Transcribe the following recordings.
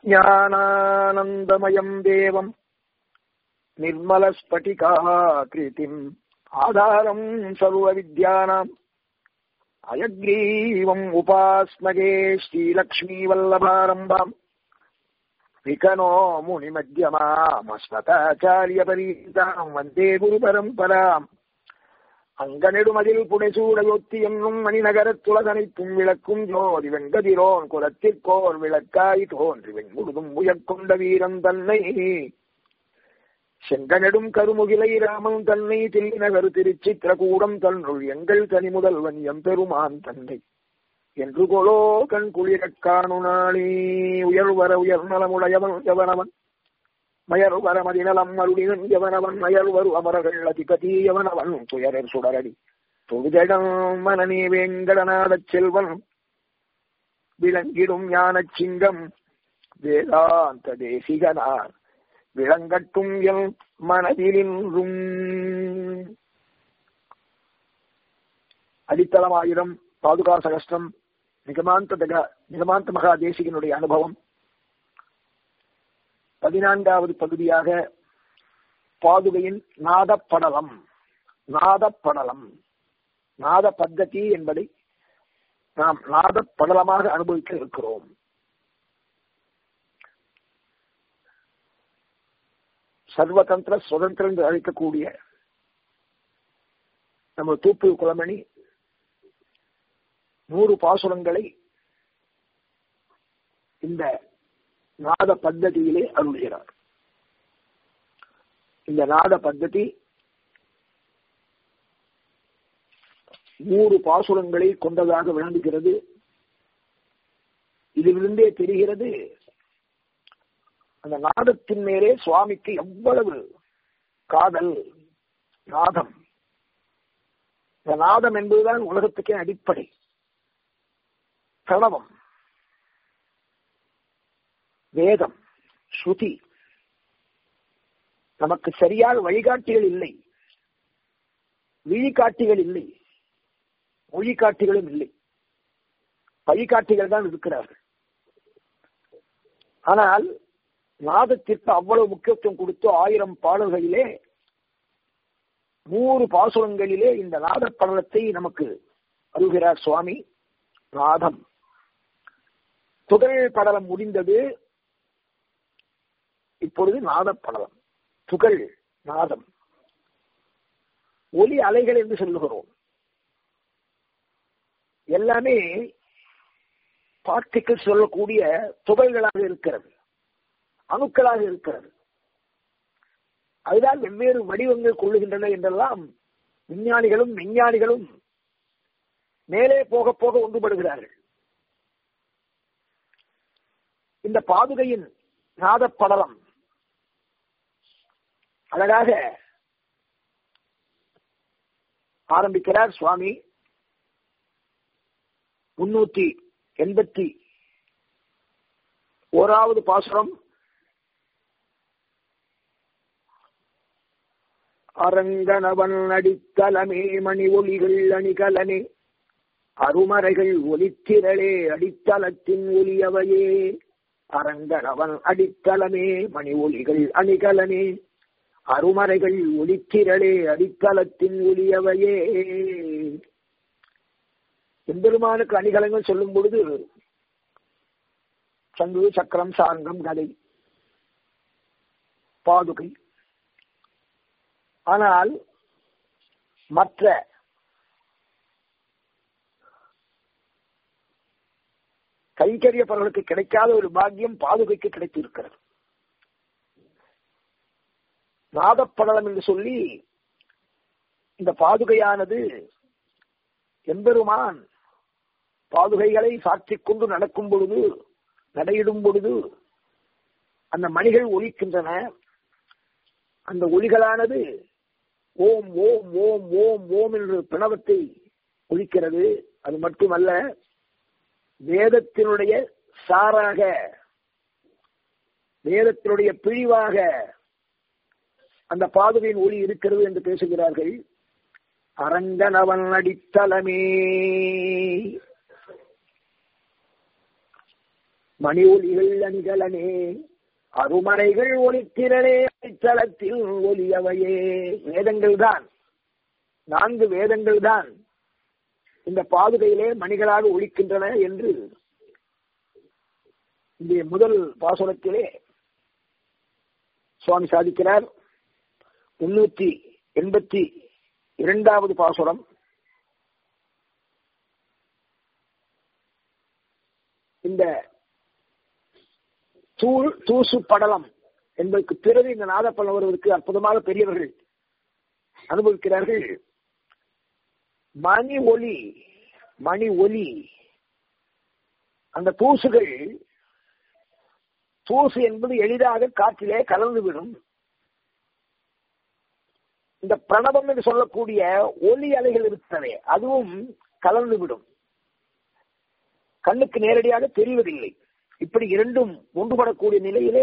ज्ञानानन्दमयम् देवम् निर्मलस्फटिकाकृतिम् आधारम् सर्वविद्यानाम् अयग्रीवम् उपास्मगे श्रीलक्ष्मीवल्लभारम्भाम् विकनो मुनिमध्यमामस्मताचार्यपरीताम् वन्दे गुरुपरम्पराम् அங்கநெடுமதில் புடைசூடையொத்தி என்னும் மணிநகரத்துலகனைத்தும் விளக்கும் ஜோதி வெண்கதிரோன் குலத்திற்கோர் விளக்காய் தோன்றி வெண்முழுதும் உயர்கொண்ட வீரன் தன்னை செங்கனெடும் கருமுகிலை ராமன் தன்னை தில்லிநகர் திருச்சித்திரகூடம் தன்னுள் எங்கள் தனி முதல்வன் எம்பெருமான் தன்னை என்று கொலோ கண் குளிரக் காணு நாளே உயர்வர உயர்நலமுடையவன் எவனவன் மயர்வர மதிநலம் மருடினன் எவனவன் மயர்வரு அமரர்கள் அதிகதீயவனவன் துயரர் சுடரடி தொழுதடம் மனநே வேங்கடநாடச் செல்வன் விளங்கிடும் ஞானச் சிங்கம் வேதாந்த தேசிகனார் விளங்கட்டும் என் மனதிலின்றும் அடித்தளமாயிரம் பாதுகா சகஸ்திரம் நிகமாந்த நிகமாந்த மகா தேசிகனுடைய அனுபவம் பதினான்காவது பகுதியாக பாதுகையின் நாதப்படலம் நாதப்படலம் நாத பத்ததி என்பதை நாம் நாதப்படலமாக அனுபவிக்க இருக்கிறோம் சர்வதந்திர சுதந்திரம் என்று அழைக்கக்கூடிய நம்ம தூப்பு குளமணி நூறு பாசுரங்களை இந்த நாத பத்ததியிலே அருள்கிறார் இந்த நாத பத்ததி நூறு பாசுரங்களை கொண்டதாக விளங்குகிறது இதிலிருந்தே தெரிகிறது அந்த நாதத்தின் மேலே சுவாமிக்கு எவ்வளவு காதல் நாதம் இந்த நாதம் என்பதுதான் உலகத்துக்கே அடிப்படை பிரணவம் வேதம் ஸ்ருதி நமக்கு சரியாக வழிகாட்டிகள் இல்லை விழிகாட்டிகள் இல்லை மொழிகாட்டிகளும் இல்லை வழிகாட்டிகள் தான் இருக்கிறார்கள் ஆனால் நாதத்திற்கு அவ்வளவு முக்கியத்துவம் கொடுத்து ஆயிரம் பாடல்களிலே நூறு பாசுரங்களிலே இந்த நாத படலத்தை நமக்கு அருகிறார் சுவாமி நாதம் துகள் படலம் முடிந்தது இப்பொழுது நாதப்படலம் துகள் நாதம் ஒலி அலைகள் என்று சொல்லுகிறோம் எல்லாமே பார்ட்டிகள் சொல்லக்கூடிய துகள்களாக இருக்கிறது அணுக்களாக இருக்கிறது அதுதான் வெவ்வேறு வடிவங்கள் கொள்ளுகின்றன என்றெல்லாம் விஞ்ஞானிகளும் விஞ்ஞானிகளும் மேலே போக போக ஒன்றுபடுகிறார்கள் இந்த பாதுகையின் நாதப்படலம் அழகாக ஆரம்பிக்கிறார் சுவாமி முன்னூத்தி எண்பத்தி ஓராவது பாசுரம் அரங்கனவன் அடித்தலமே மணி ஒளிகள் அணிகலனே அருமறைகள் ஒலித்திரளே அடித்தளத்தின் ஒலியவையே அரங்கனவன் அடித்தளமே மணி ஒளிகள் அணிகலனே அருமறைகள் ஒலித்திரளே அடித்தளத்தின் ஒலியவையே எம்பெருமானுக்கு அணிகலங்கள் சொல்லும் பொழுது சங்கு சக்கரம் சாங்கம் கதை பாதுகை ஆனால் மற்ற கைக்கரியப்பவர்களுக்கு கிடைக்காத ஒரு பாக்கியம் பாதுகைக்கு கிடைத்திருக்கிறது நாதப்படலம் என்று சொல்லி இந்த பாதுகையானது எம்பெருமான் பாதுகைகளை சாற்றிக் கொண்டு நடக்கும் பொழுது நடையிடும் பொழுது அந்த மணிகள் ஒலிக்கின்றன அந்த ஒலிகளானது ஓம் ஓம் ஓம் ஓம் ஓம் என்று பிரணவத்தை ஒலிக்கிறது அது மட்டுமல்ல வேதத்தினுடைய சாராக வேதத்தினுடைய பிழிவாக அந்த பாதுகையின் ஒளி இருக்கிறது என்று பேசுகிறார்கள் அரங்கனவன் அடித்தலமே மணி ஒலிகள் அணிகலனே அருமறைகள் ஒளித்திரளே அடித்தளத்தில் ஒலியவையே வேதங்கள் தான் நான்கு வேதங்கள் தான் இந்த பாதுகையிலே மணிகளாக ஒழிக்கின்றன என்று இந்த முதல் பாசுரத்திலே சுவாமி சாதிக்கிறார் முன்னூத்தி எண்பத்தி இரண்டாவது பாசுரம் இந்த தூள் தூசு படலம் என்பதற்கு பிறகு இந்த நாதப்பழம் வருவதற்கு அற்புதமாக பெரியவர்கள் அனுபவிக்கிறார்கள் மணி ஒலி மணி ஒலி அந்த தூசுகள் தூசு என்பது எளிதாக காற்றிலே கலந்துவிடும் இந்த பிரணவம் என்று சொல்லக்கூடிய ஒலி அலைகள் இருக்கிறதே அதுவும் கலந்துவிடும் கண்ணுக்கு நேரடியாக தெரிவதில்லை இப்படி இரண்டும் ஒன்றுபடக்கூடிய நிலையிலே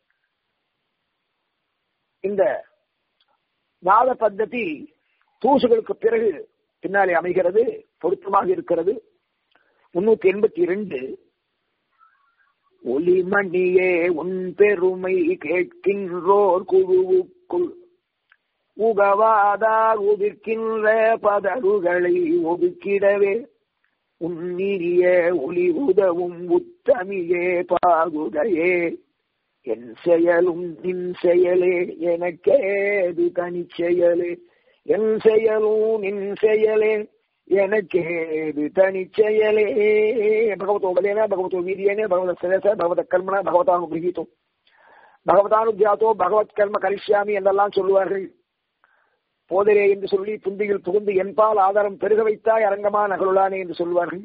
இந்த நாத பద్ధதி தூசுகளுக்கு பிறகு பின்னாலே அமைகிறது பொருத்தமாக இருக்கிறது முன்னூத்தி எண்பத்தி இரண்டு ஒளிமணியே உன் பெருமை கேட்கின்றோர் குழுவுக்குள் உகவாதார் உதிர்க்கின்ற பதறுகளை ஒதுக்கிடவே உன்னிரிய ஒளி உதவும் உத்தமியே பாகுதையே என் செயலும் நின் செயலே எனக்கேது தனிச்செயலே என் செயலும் நின் செயலே எனக்கேது தனிச்செயலே பகவதோ பலேன பகவதோ வீரியேன பகவத சிரேச பகவத கர்மன பகவதானு கிரகித்தோ பகவதானுஜாத்தோ பகவத் கர்ம கரிஷ்யாமி என்றெல்லாம் சொல்லுவார்கள் போதரே என்று சொல்லி புந்தியில் புகுந்து என்பால் ஆதாரம் பெருக வைத்தாய் அரங்கமா நகருளானே என்று சொல்வார்கள்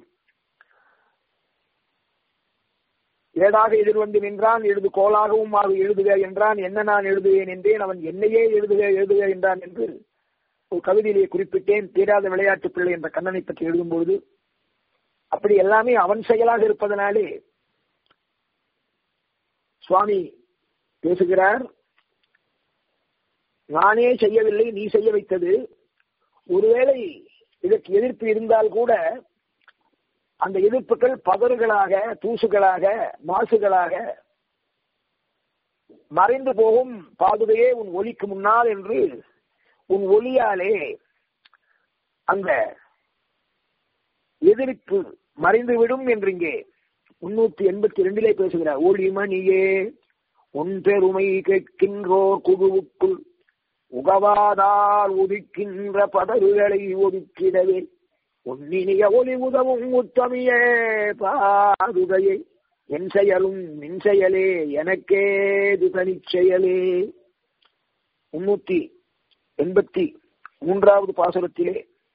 ஏடாக எதிர்வந்து நின்றான் எழுது கோலாகவும் ஆக எழுதுக என்றான் என்ன நான் எழுதுவேன் என்றேன் அவன் என்னையே எழுதுக எழுதுக என்றான் என்று ஒரு கவிதையிலே குறிப்பிட்டேன் தீராத விளையாட்டு பிள்ளை என்ற கண்ணனை பற்றி எழுதும்போது அப்படி எல்லாமே அவன் செயலாக இருப்பதனாலே சுவாமி பேசுகிறார் நானே செய்யவில்லை நீ செய்ய வைத்தது ஒருவேளை இதற்கு எதிர்ப்பு இருந்தால் கூட அந்த எதிர்ப்புகள் பதறுகளாக தூசுகளாக மாசுகளாக மறைந்து போகும் பாதுகையே உன் ஒலிக்கு முன்னால் என்று உன் ஒளியாலே அந்த எதிர்ப்பு மறைந்துவிடும் என்று இங்கே முன்னூத்தி எண்பத்தி ரெண்டிலே பேசுகிறார் ஒளிமணியே உன் பெருமை கேட்கின்றோர் குழுவுக்குள் உகவாதால் ஒதுக்கின்ற பதறுகளை ஒதுக்கிடவே உன்னினிய ஒளி உதவும் உத்தமியே பாதுகையை என் செயலும் நின் செயலே எனக்கேது தனிச்செயலே முன்னூத்தி எண்பத்தி மூன்றாவது பாசுரத்திலே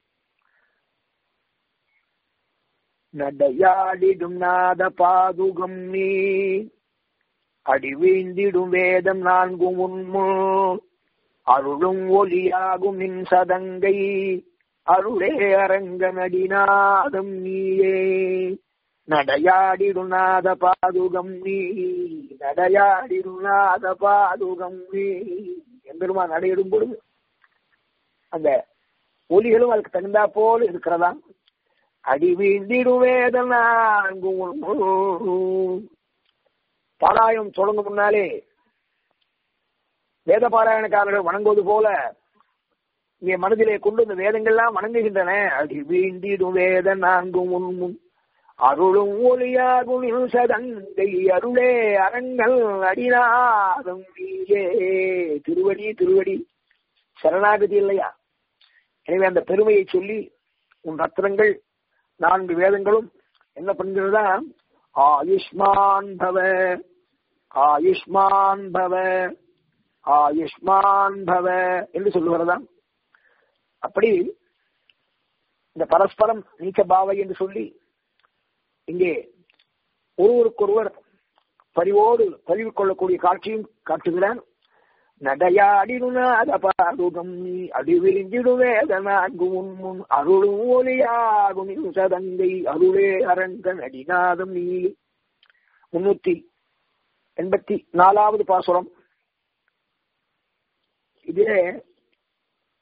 நடையாடிடும் நாத பாதுகம் நீ அடிவீழ்ந்திடும் வேதம் நான்கும் உண்மோ அருளும் ஒளியாகும் நின் சதங்கை அருளே அரங்க நடிநாதம் நீயே நடையாடிடுநாத பாதுகம் நீ நடையாடிடுநாத பாதுகம் நீ எம்பெருமா நடையிடும் பொழுது அந்த ஒலிகளும் அதுக்கு தகுந்தா போல இருக்கிறதா அடி வீழ்ந்திடுவேதன் பாராயணம் தொடங்கும் முன்னாலே வேத பாராயணக்காரர்கள் வணங்குவது போல இங்கே மனதிலே கொண்டு இந்த வேதங்கள்லாம் வணங்குகின்றன அடி வீண்டிடும் வேத நான்கும் உண்முன் அருளும் ஒளியாகும் சதங்கை அருளே அரங்கள் அடிநாதம் நீயே திருவடி திருவடி சரணாகதி இல்லையா எனவே அந்த பெருமையை சொல்லி உன் ரத்னங்கள் நான்கு வேதங்களும் என்ன பண்ணுகிறதா ஆயுஷ்மான் பவ ஆயுஷ்மான் பவ ஆயுஷ்மான் பவ என்று சொல்லுகிறதா அப்படி இந்த பரஸ்பரம் நீச்ச பாவை என்று சொல்லி இங்கே ஒருவருக்கொருவர் பரிவோடு பரிவு கொள்ளக்கூடிய காட்சியும் காட்டுகிறான் நடையாடினுநாத பாதுகம் நீ அடிவிரிஞ்சிடுவேதனாகும் முன் அருளும் ஒலியாகும் சதங்கை அருளே அரங்க நடிநாதம் நீ முன்னூத்தி எண்பத்தி நாலாவது பாசுரம் இதிலே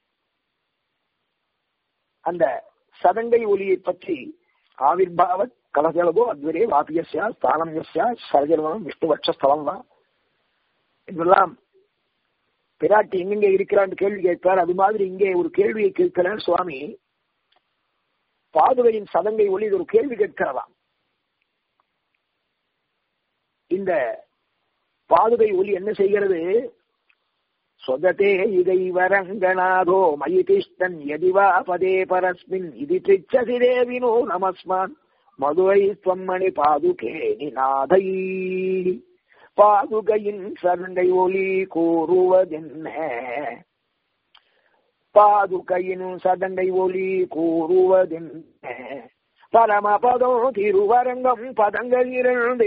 அந்த சதங்கை ஒலியை பற்றி ஆவிர்பாவ கலசலதோ அத்வரே வாபியஸ்யா ஸ்தானம் யஸ்யா சரஜர்வனம் விஷ்ணுபட்ச ஸ்தலம் தான் இதெல்லாம் பிராட்டி எங்கெங்க இருக்கிறான்னு கேள்வி கேட்பார் அது மாதிரி இங்கே ஒரு கேள்வியை கேட்கிறார் சுவாமி பாதுகையின் சதங்கை ஒளி இது ஒரு கேள்வி கேட்கிறதாம் இந்த பாதுகை ஒலி என்ன செய்கிறது சொததே இதை வரங்கநாதோ மயி திஷ்டன் எதிவா பதே பரஸ்மின் இது பிச்சசி தேவினோ நமஸ்மான் மதுரை ஸ்வம்மணி பாதுகே நிநாதை பாதுகையின் சரண்டை ஒலி கூறுவதென்ன பாதுகையின் சதண்டை ஒலி கூறுவதென்ன பரமபதோ திருவரங்கம் பதங்கள் இரண்டு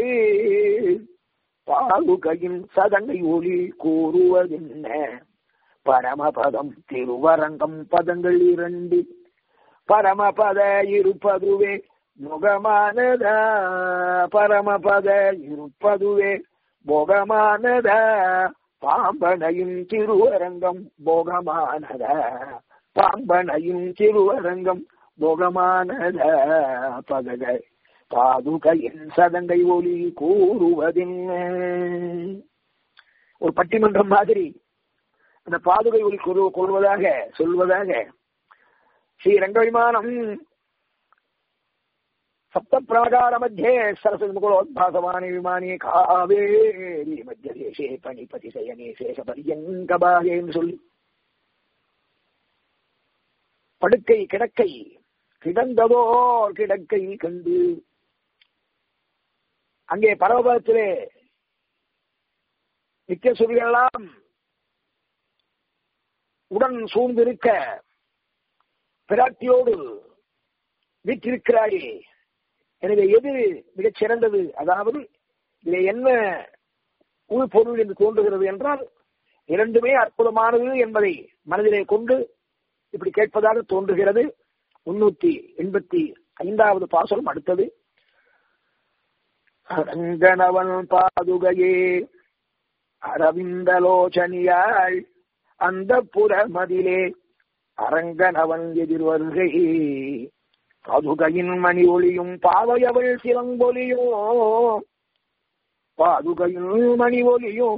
பாதுகையின் சதங்கை ஒளி கூறுவதென்ன பரமபதம் திருவரங்கம் பதங்கள் இரண்டு பரமபத இருப்பதுவே முகமானதா பரமபத இருப்பதுவே போகமானதா பாம்பனையும் திருவரங்கம் போகமானத பாம்பனையும் திருவரங்கம் போகமானத பதகை பாதுகையின் சதங்கை ஒளி கூறுவதென்ன ஒரு பட்டிமன்றம் மாதிரி அந்த பாதுகை ஒளி கூறு கூறுவதாக சொல்வதாக ஸ்ரீ ரங்கவிமானம் சப்த பிராகார மத்தியே சரஸ்வதி முகுலோத்பாசவாணி விமானி காவேரி மத்திய தேசே பணிபதி சயனே சேஷ பரியங்கபாயே என்று சொல்லி படுக்கை கிடக்கை கிடந்ததோர் கிடக்கை கண்டு அங்கே பரவபத்திலே நித்திய சுரிகளெல்லாம் உடன் சூழ்ந்திருக்க பிராட்டியோடு வீற்றிருக்கிறாயே எனவே எது மிகச் சிறந்தது அதாவது இதை என்ன உள்பொருள் என்று தோன்றுகிறது என்றால் இரண்டுமே அற்புதமானது என்பதை மனதிலே கொண்டு இப்படி கேட்பதாக தோன்றுகிறது முன்னூத்தி எண்பத்தி ஐந்தாவது பாசனம் அடுத்தது அரங்கனவன் பாதுகையே அரவிந்தலோச்சனியாள் அந்த புறமதிலே அரங்கனவன் எதிர்வருகை பாதுகையின் மணி ஒளியும் பாவையவள் சிலம்பொலியும் பாதுகையின் மணி ஒளியும்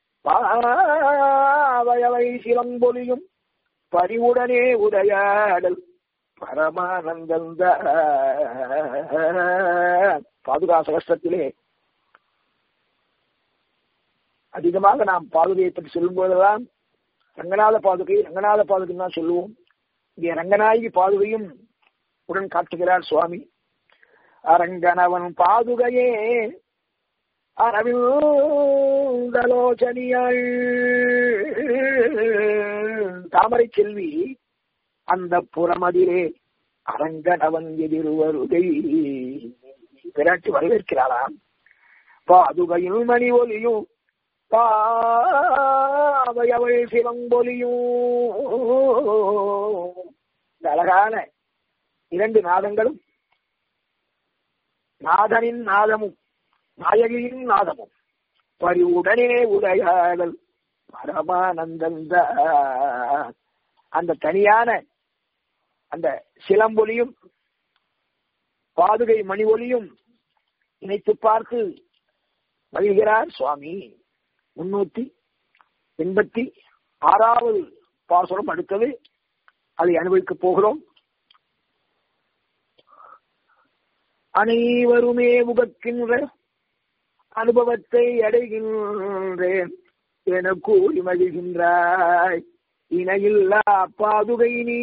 பாவையவை சிலம்பொலியும் பரிவுடனே உரையாடல் பரமானந்தந்த பாதுகா சகஸ்திரத்திலே அதிகமாக நாம் பாதுகையை பற்றி சொல்லும் போதெல்லாம் ரங்கநாத பாதுகை ரங்கநாத பாதுகை தான் சொல்லுவோம் இங்கே ரங்கநாயகி பாதுகையும் உடன் காட்டுகிறார் சுவாமி அரங்கனவன் பாதுகையே அரவிந்தலோச்சனியாள் தாமரை செல்வி அந்த புறமதிலே அரங்கனவன் எதிர்வருகை விராட்டி வரவேற்கிறாளாம் பாதுகையில் மணி ஒலியும் பாவையவள் சிவம்பொலியும் இந்த அழகான இரண்டு நாதங்களும் நாதனின் நாதமும் நாயகியின் நாதமும் பரிவுடனே உரையாடல் பரமானந்தந்த அந்த தனியான அந்த சிலம்பொலியும் பாதுகை மணி ஒலியும் இணைத்து பார்த்து மகிழ்கிறார் சுவாமி முன்னூத்தி எண்பத்தி ஆறாவது பாசுரம் அடுத்தது அதை அனுபவிக்கப் போகிறோம் அனைவருமே உகக்கின்ற அனுபவத்தை அடைகின்றேன் என கூறி மகிழ்கின்றாய் இணையில்லா பாதுகை நீ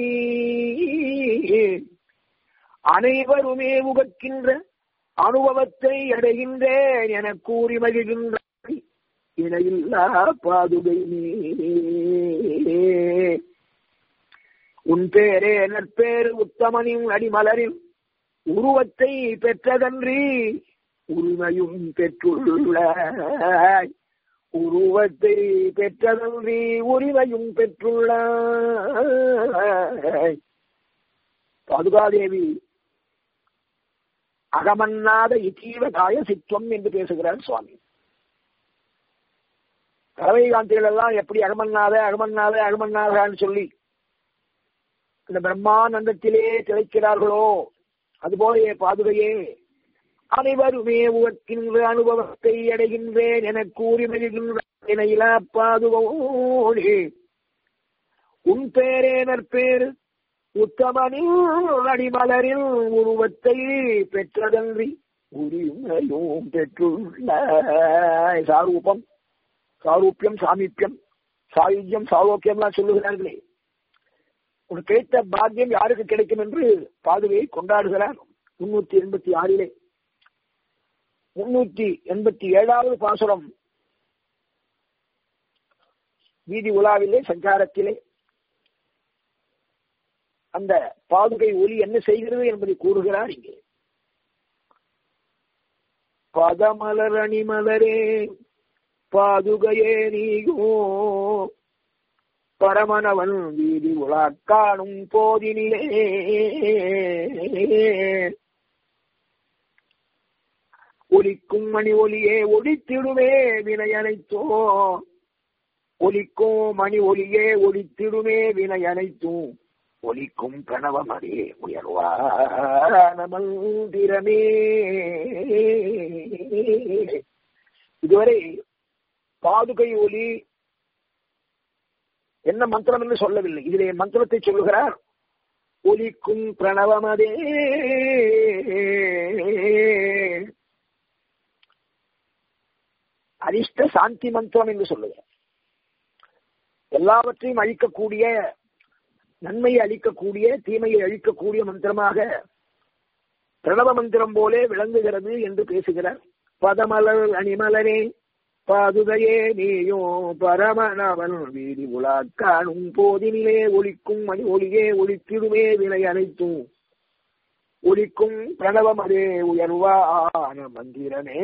அனைவருமே உகக்கின்ற அனுபவத்தை அடைகின்றேன் என கூறி மகிழ்கின்றாய் இணையில்லா பாதுகை நீ உன் பேரே நற்பேறு உத்தமனின் அடிமலரின் உருவத்தை பெற்றதன்றி உரிமையும் பெற்றுள்ள உருவத்தை பெற்றதன்றி உரிமையும் பெற்றுள்ள பாதுகாதேவி அகமன்னாத இத்தீவ காய சித்துவம் என்று பேசுகிறார் சுவாமி கரவைகாந்திகள் எல்லாம் எப்படி அகமன்னாத அகமன்னாத அகமன்னாதான்னு சொல்லி இந்த பிரம்மானந்தத்திலே திளைக்கிறார்களோ அதுபோல பாதுகையே அனைவருமே உவர்க்கின்ற அனுபவத்தை அடைகின்றேன் என கூறி மகிழ்கின்ற பாதுகோனே உன் பேரே நற்பேறு உத்தமனில் அடிமலரில் உருவத்தை பெற்றதன்றி உரிமையும் பெற்றுள்ள சாரூபம் சாரூப்பியம் சாமீப்பியம் சாயுஜ்யம் சாரோக்கியம்லாம் சொல்லுகிறார்களே உனக்கு கிடைத்த பாக்கியம் யாருக்கு கிடைக்கும் என்று பாதுகையை கொண்டாடுகிறார் முன்னூத்தி எண்பத்தி ஆறிலே முன்னூத்தி எண்பத்தி ஏழாவது பாசுரம் வீதி உலாவிலே சஞ்சாரத்திலே அந்த பாதுகை ஒலி என்ன செய்கிறது என்பதை கூறுகிறார் இங்கே பதமலர் அணிமலரே பாதுகையே நீயோ பரமனவன் வீதி உலா காணும் போதினிலே ஒலிக்கும் மணி ஒலியே ஒளித்திடுமே வினை அனைத்தோ ஒலிக்கும் மணி ஒலியே ஒளித்திடுமே வினை அனைத்தும் ஒலிக்கும் கணவமரே உயர்வான மந்திரமே இதுவரை பாதுகை ஒலி என்ன மந்திரம் என்று சொல்லவில்லை இதிலே மந்திரத்தை சொல்லுகிறார் ஒலிக்கும் பிரணவமதே அரிஷ்ட சாந்தி மந்திரம் என்று சொல்லுகிறார் எல்லாவற்றையும் அழிக்கக்கூடிய நன்மையை அளிக்கக்கூடிய தீமையை அழிக்கக்கூடிய மந்திரமாக பிரணவ மந்திரம் போலே விளங்குகிறது என்று பேசுகிறார் பதமலர் அணிமலரே பாதுகையே நீயோ பரமனவன் வீதி உலா காணும் போதினிலே ஒலிக்கும் மணி ஒளியே ஒளித்திடுமே விலை அனைத்தும் ஒலிக்கும் பிரணவம் அதே உயர்வான மந்திரமே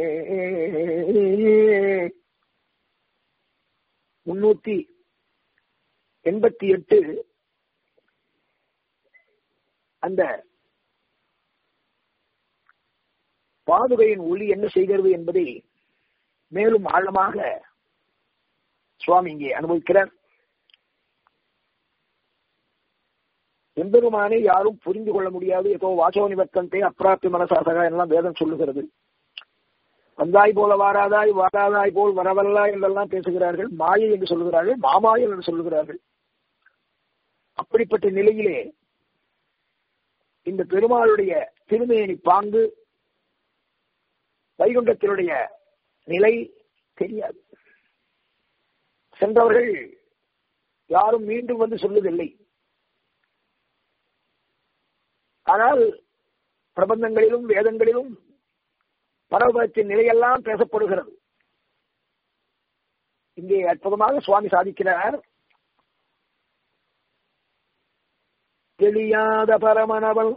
முன்னூத்தி எண்பத்தி எட்டு அந்த பாதுகையின் ஒளி என்ன செய்கிறது என்பதை மேலும் ஆழமாக சுவாமி இங்கே அனுபவிக்கிறார் எம்பெருமானை யாரும் புரிந்து கொள்ள முடியாது ஏதோ வாசோ நிவர்த்தந்தே அப்பிராப்தி மனசாசகா எல்லாம் வேதம் சொல்லுகிறது வந்தாய் போல வாராதாய் வாராதாய் போல் வரவல்லா என்றெல்லாம் பேசுகிறார்கள் மாயை என்று சொல்லுகிறார்கள் மாமாயல் என்று சொல்லுகிறார்கள் அப்படிப்பட்ட நிலையிலே இந்த பெருமாளுடைய திருமேனி பாங்கு வைகுண்டத்தினுடைய நிலை தெரியாது சென்றவர்கள் யாரும் மீண்டும் வந்து சொல்லுவதில்லை ஆனால் பிரபந்தங்களிலும் வேதங்களிலும் பரவத்தின் நிலையெல்லாம் பேசப்படுகிறது இங்கே அற்புதமாக சுவாமி சாதிக்கிறார் தெளியாத பரமனவள்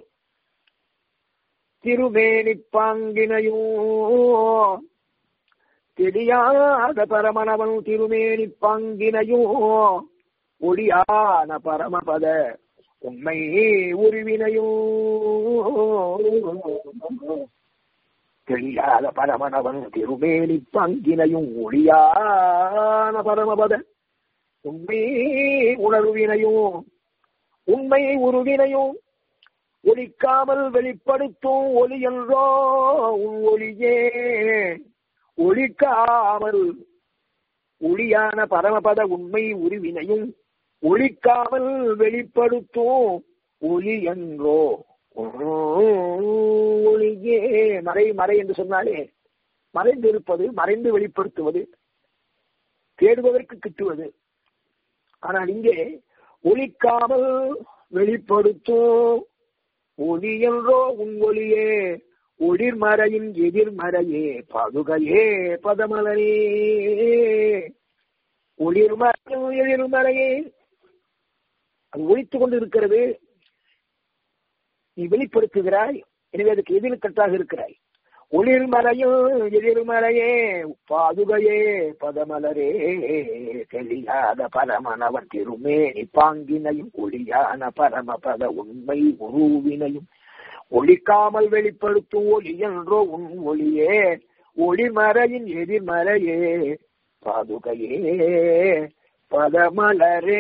திருமேனி பாங்கினையோ தெரியாத பரமனவன் திருமேனி பாங்கினையோ ஒளியான பரமபத உண்மை உருவினையோ தெரியாத பரமனவன் திருமேனி பங்கினையும் ஒளியான பரமபத உண்மை உணர்வினையும் உண்மை உருவினையும் ஒழிக்காமல் வெளிப்படுத்தும் ஒளி என்றோ உன் ஒளியே ஒழிக்காமல் ஒளியான பரமபத உண்மை உருவினையும் ஒழிக்காமல் வெளிப்படுத்தும் ஒளி என்றோ ஒளியே மறை மறை என்று சொன்னாலே மறைந்து இருப்பது மறைந்து வெளிப்படுத்துவது தேடுவதற்கு கிட்டுவது ஆனால் இங்கே ஒழிக்காமல் வெளிப்படுத்தும் ஒளி என்றோ உன் ஒளியே ஒளிர்மறையின் எதிர்மறையே பதுகையே பதமலரே ஒளிர்மறையும் எதிர்மறையே அது ஒழித்துக் கொண்டு இருக்கிறது நீ வெளிப்படுத்துகிறாய் எனவே அதுக்கு எதிர்கட்டாக இருக்கிறாய் ஒளிர்மறையும் எதிர்மறையே பாதுகையே பதமலரே தெளியாத பரமனவன் திருமேனி பாங்கினையும் ஒளியான பரமபத உண்மை உருவினையும் ஒளிக்காமல் வெளிப்படுத்தும் ஒளி என்றோ உன் ஒளியே ஒளிமறையின் எதிர்மறையே பாதுகையே பதமலரே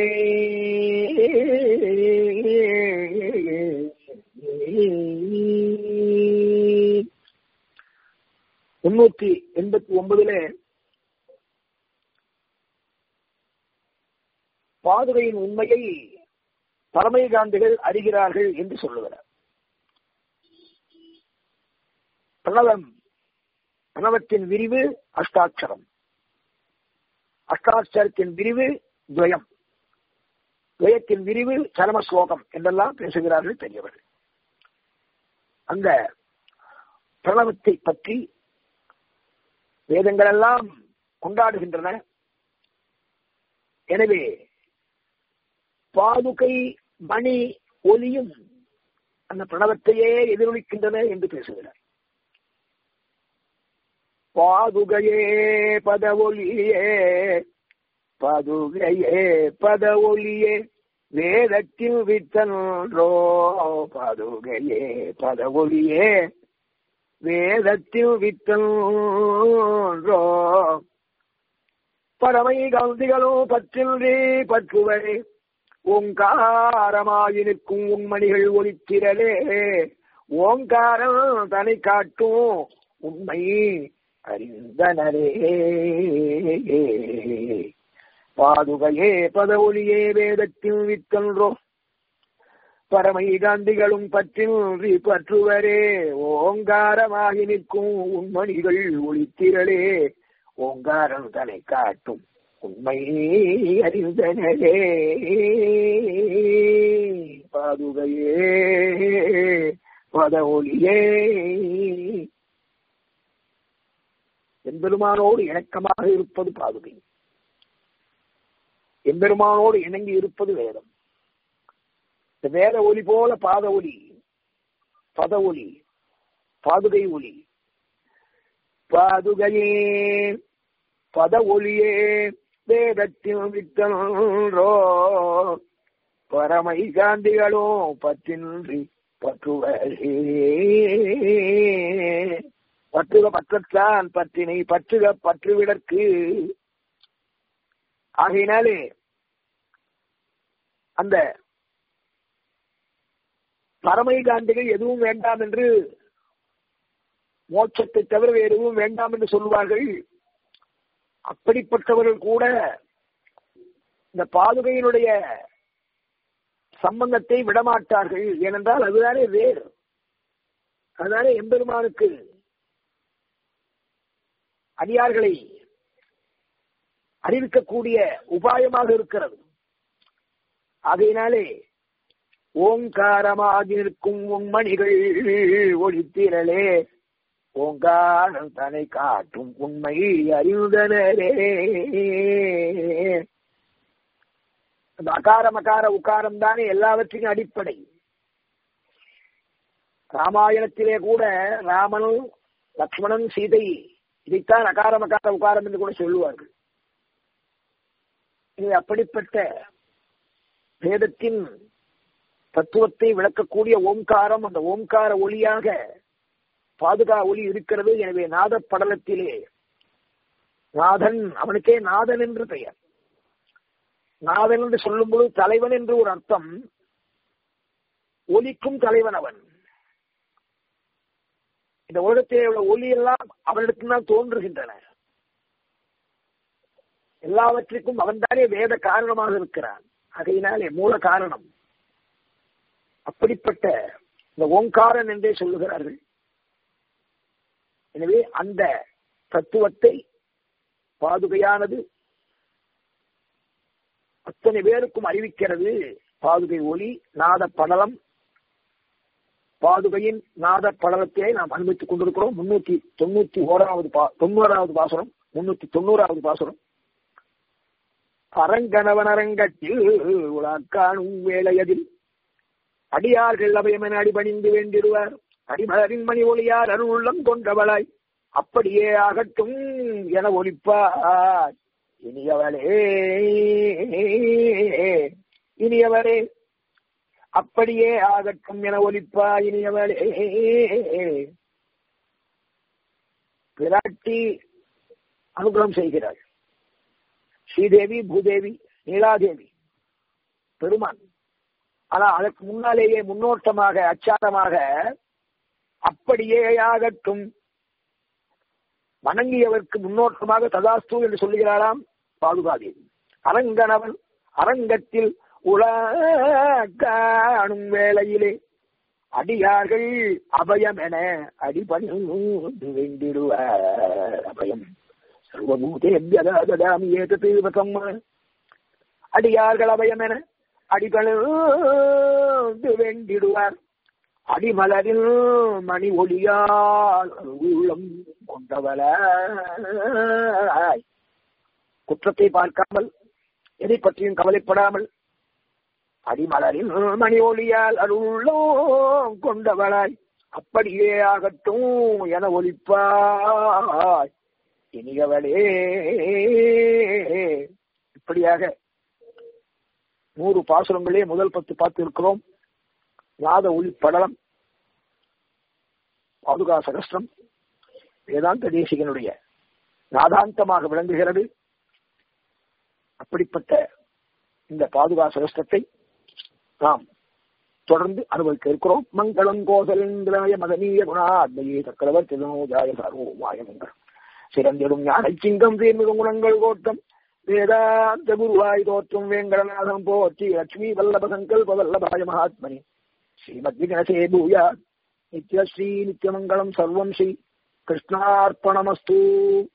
முன்னூத்தி எண்பத்தி ஒன்பதுல பாதுகையின் உண்மையை பரமைகாந்திகள் அறிகிறார்கள் என்று சொல்லுகிறார் பிரணவம் பிரணவத்தின் விரிவு அஷ்டாட்சரம் அஷ்டாட்சரத்தின் விரிவு துவயம் துவயத்தின் விரிவு சரம ஸ்லோகம் என்றெல்லாம் பேசுகிறார்கள் பெரியவர்கள் அந்த பிரணவத்தை பற்றி வேதங்கள் எல்லாம் கொண்டாடுகின்றன எனவே பாதுகை மணி ஒலியும் அந்த பிரணவத்தையே எதிரொலிக்கின்றன என்று பேசுகிறார் பாதுகையே பத ஒலியே பாதுகையே பத ஒலியே வேதத்தில் வித்தன்றோ பாதுகையே பத ஒலியே வேதத்தில் வித்தன்றோ பரமை கந்திகளோ பற்றின்றே பற்றுவரே ஓங்காரமாயிருக்கும் உண்மணிகள் ஒலித்திரலே ஓங்காரம் தனை காட்டும் உண்மை அறிந்தனரே பாதுகையே பத ஒளியே வேதத்தில் வித்தன்றோ பரமை காந்திகளும் பற்றின்றி பற்றுவரே ஓங்காரமாகி நிற்கும் உண்மணிகள் ஒளித்திரளே ஓங்காரம் தனை காட்டும் உண்மை அறிந்தனரே பாதுகையே பத ஒளியே எம்பெருமானோடு இணக்கமாக இருப்பது பாதுகை எம்பெருமானோடு இணங்கி இருப்பது வேதம் இந்த வேத ஒலி போல பாத ஒலி பத ஒலி பாதுகை ஒலி பாதுகையே பத ஒளியே வேதத்தில் வித்தன்றோ பரமை காந்திகளோ பற்றின்றி பற்றுவரே பற்றுக பற்றத்தான் பற்றினை பற்றுக பற்றுவிடற்கு ஆகையினாலே அந்த பரமை காந்திகள் எதுவும் வேண்டாம் என்று மோட்சத்தை தவிர வேறு எதுவும் வேண்டாம் என்று சொல்வார்கள் அப்படிப்பட்டவர்கள் கூட இந்த பாதுகையினுடைய சம்பந்தத்தை விடமாட்டார்கள் ஏனென்றால் அதுதானே வேறு அதுதானே எம்பெருமானுக்கு அடியார்களை அறிவிக்கக்கூடிய உபாயமாக இருக்கிறது ஆகையினாலே ஓங்காரமாக நிற்கும் உண்மணிகள் ஒளித்திரளே ஓங்காரம் தனை காட்டும் உண்மை அறிவுதனரே அந்த அகார மகார உகாரம் தானே எல்லாவற்றின் அடிப்படை ராமாயணத்திலே கூட ராமனும் லக்ஷ்மணன் சீதை இதைத்தான் அகார மகார உகாரம் என்று கூட சொல்லுவார்கள் இது அப்படிப்பட்ட வேதத்தின் தத்துவத்தை விளக்கக்கூடிய ஓம்காரம் அந்த ஓம்கார ஒளியாக பாதுகா ஒளி இருக்கிறது எனவே நாத படலத்திலே நாதன் அவனுக்கே நாதன் என்று பெயர் நாதன் என்று சொல்லும் பொழுது தலைவன் என்று ஒரு அர்த்தம் ஒலிக்கும் தலைவன் அவன் இந்த உலகத்திலே உள்ள ஒலி எல்லாம் அவனிடத்தில் தான் தோன்றுகின்றன எல்லாவற்றிற்கும் அவன்தானே வேத காரணமாக இருக்கிறான் அதையினாலே மூல காரணம் அப்படிப்பட்ட இந்த ஓங்காரன் என்றே சொல்லுகிறார்கள் எனவே அந்த தத்துவத்தை பாதுகையானது அத்தனை பேருக்கும் அறிவிக்கிறது பாதுகை ஒளி நாத படலம் பாதுகையின் நாத படலத்தை நாம் அனுமதித்துக் கொண்டிருக்கிறோம் முன்னூத்தி தொண்ணூத்தி ஓராவது பா தொண்ணூறாவது பாசனம் முன்னூத்தி தொண்ணூறாவது பாசனம் அரங்கணவன் அரங்கத்தில் உலாக்காணும் வேளையதில் அடியார்கள் அபயமென அடிபணிந்து வேண்டிடுவார் அடிமலரின் மணி ஒளியார் அருள்ளம் கொண்டவளாய் அப்படியே ஆகட்டும் என ஒலிப்பார் இனியவளே இனியவரே அப்படியே ஆகட்டும் என ஒலிப்பா இனியவளே பிராட்டி அனுகிரகம் செய்கிறாள் ஸ்ரீதேவி பூதேவி நீலாதேவி பெருமான் ஆனா அதற்கு முன்னாலேயே முன்னோட்டமாக அச்சாரமாக அப்படியே ஆகட்டும் வணங்கியவருக்கு முன்னோட்டமாக ததாஸ்து என்று சொல்லுகிறாராம் பாதுகாதேவி அரங்கனவன் அரங்கத்தில் உல காணும் வேளையிலே அடியார்கள் அபயம் என அடிபணிந்து வேண்டிடுவார் அபயம் சர்வபூதேபியதாமி ஏதத்து வசம் அடியார்கள் அபயம் என அடிபணிந்து வேண்டிடுவார் அடிமலரில் மணி ஒளியால் உள்ளம் கொண்டவளாய் குற்றத்தை பார்க்காமல் எதை பற்றியும் கவலைப்படாமல் அடிமலரில் மணி ஒளியால் அருளோ கொண்டவளாய் அப்படியே ஆகட்டும் என ஒலிப்பாய் இனியவளே இப்படியாக நூறு பாசுரங்களே முதல் பத்து பார்த்து இருக்கிறோம் நாத ஒளி படலம் பாதுகா சகஸ்திரம் வேதாந்த தேசிகனுடைய நாதாந்தமாக விளங்குகிறது அப்படிப்பட்ட இந்த பாதுகா சகஸ்திரத்தை நாம் தொடர்ந்து அனுபவிக்க இருக்கிறோம் மங்களம் கோசலேந்திராய மதனீய குணாத்மையே சக்கரவர்த்தி நோஜாய சர்வோமாய மங்களம் சிறந்திடும் ஞான சிங்கம் தீர்மிகு குணங்கள் கோட்டம் வேதாந்த குருவாய் தோற்றும் வேங்கடநாதம் போற்றி லட்சுமி வல்லப சங்கல்ப வல்லபாய மகாத்மனி ஸ்ரீமத் விகனசே பூயா நித்யஸ்ரீ நித்யமங்கலம் சர்வம் ஸ்ரீ கிருஷ்ணார்ப்பணமஸ்து